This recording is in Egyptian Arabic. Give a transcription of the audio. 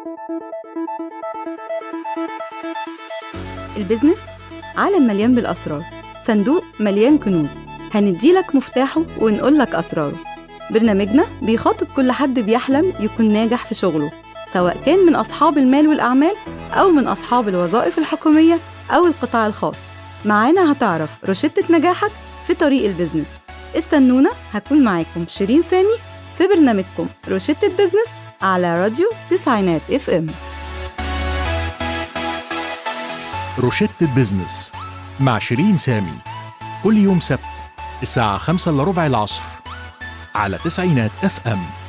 البزنس عالم مليان بالأسرار صندوق مليان كنوز هنديلك مفتاحه ونقولك أسراره برنامجنا بيخاطب كل حد بيحلم يكون ناجح في شغله سواء كان من أصحاب المال والأعمال أو من أصحاب الوظائف الحكومية أو القطاع الخاص معانا هتعرف روشتة نجاحك في طريق البزنس استنونا هكون معاكم شيرين سامي في برنامجكم روشتة بزنس على راديو تسعينات اف ام روشتة بزنس مع شيرين سامي كل يوم سبت الساعة خمسة إلا ربع العصر على تسعينات اف ام